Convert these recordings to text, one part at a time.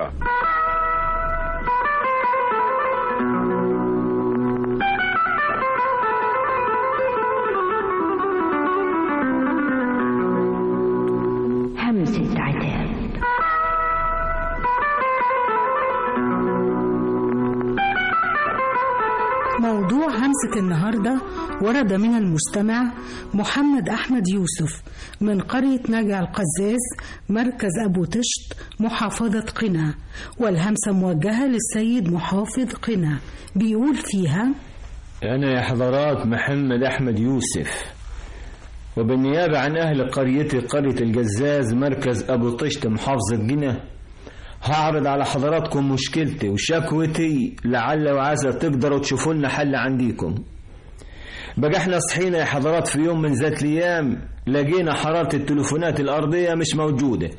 القاهرة همسة عتاب موضوع همسة النهاردة ورد من المستمع محمد أحمد يوسف من قرية نجع القزاز مركز أبو تشت محافظة قنا والهمسة موجهة للسيد محافظ قنا بيقول فيها أنا يا حضرات محمد أحمد يوسف وبالنيابة عن أهل قريتي قرية الجزاز مركز أبو طشت محافظة جنة هعرض على حضراتكم مشكلتي وشكوتي لعل وعسى تقدروا تشوفوا لنا حل عنديكم بقى احنا صحينا يا حضرات في يوم من ذات الايام لقينا حرارة التليفونات الأرضية مش موجودة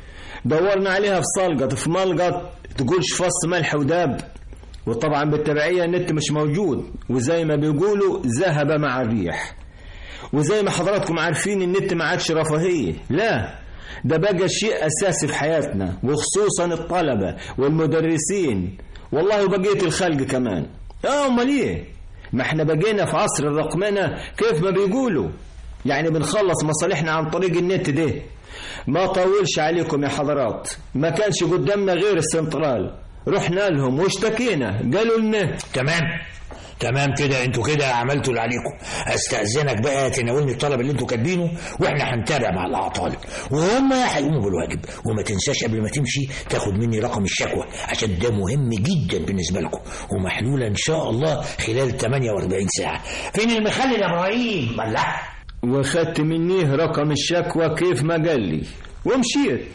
دورنا عليها في صلقط في ملقط تقولش فص ملح وداب وطبعا بالتبعية النت مش موجود وزي ما بيقولوا ذهب مع الريح وزي ما حضراتكم عارفين النت ما عادش رفاهية لا ده بقى شيء أساسي في حياتنا وخصوصا الطلبة والمدرسين والله وبقية الخلق كمان اه امال ايه ما احنا بقينا في عصر الرقمنة كيف ما بيقولوا يعني بنخلص مصالحنا عن طريق النت ده ما طولش عليكم يا حضرات ما كانش قدامنا غير السنترال رحنا لهم واشتكينا قالوا لنا تمام تمام كده انتوا كده عملتوا اللي عليكم استاذنك بقى تناولني الطلب اللي انتوا كاتبينه واحنا هنتابع مع الاعطال وهم هيقوموا بالواجب وما تنساش قبل ما تمشي تاخد مني رقم الشكوى عشان ده مهم جدا بالنسبه لكم ومحلوله ان شاء الله خلال 48 ساعه فين المخلل يا ابراهيم الله وخدت منيه رقم الشكوى كيف ما قال لي ومشيت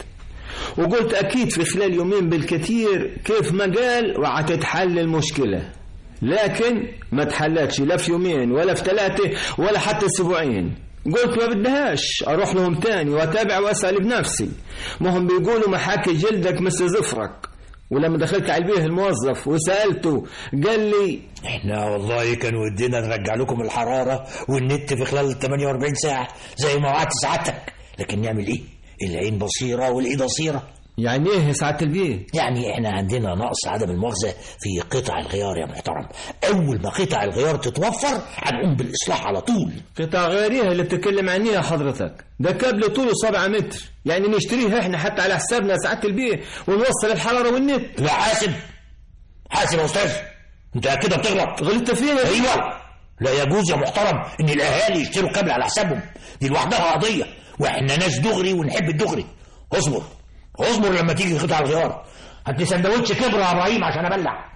وقلت أكيد في خلال يومين بالكثير كيف ما قال وهتتحل المشكلة لكن ما تحلتش لا في يومين ولا في ثلاثة ولا حتى أسبوعين قلت ما بدهاش أروح لهم تاني وأتابع وأسأل بنفسي ما هم بيقولوا محاكي جلدك مثل زفرك ولما دخلت على البيه الموظف وسألته قال لي احنا والله كان ودنا نرجع لكم الحرارة والنت في خلال 48 ساعة زي ما وعدت سعادتك لكن نعمل ايه العين بصيرة والايد قصيرة يعني ايه يا سعادة البيه يعني احنا عندنا نقص عدم المؤاخذة في قطع الغيار يا محترم اول ما قطع الغيار تتوفر هنقوم بالاصلاح على طول قطع غيرها اللي بتتكلم عنيها حضرتك ده كابل طوله 7 متر يعني نشتريها احنا حتى على حسابنا سعادة البيه ونوصل الحرارة والنت لا حاسب حاسب يا استاذ انت كده بتغلط غلطت فيها ايوه لا يجوز يا محترم ان الاهالي يشتروا كابل على حسابهم دي لوحدها قضيه واحنا ناس دغري ونحب الدغري اصبر اصبر لما تيجي قطع الغيار هات لي سندوتش كبره يا ابراهيم عشان ابلع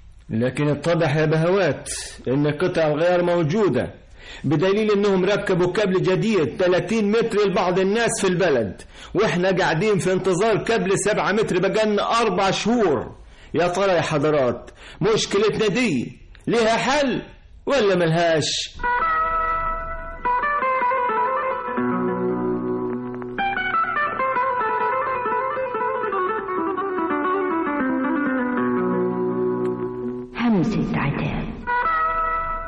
لكن اتضح يا بهوات ان قطع الغيار موجودة بدليل انهم ركبوا كابل جديد 30 متر لبعض الناس في البلد واحنا قاعدين في انتظار كابل 7 متر بقالنا اربع شهور يا ترى يا حضرات مشكلتنا دي ليها حل ولا ملهاش همسة عتاب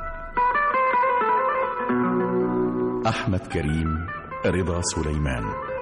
أحمد كريم رضا سليمان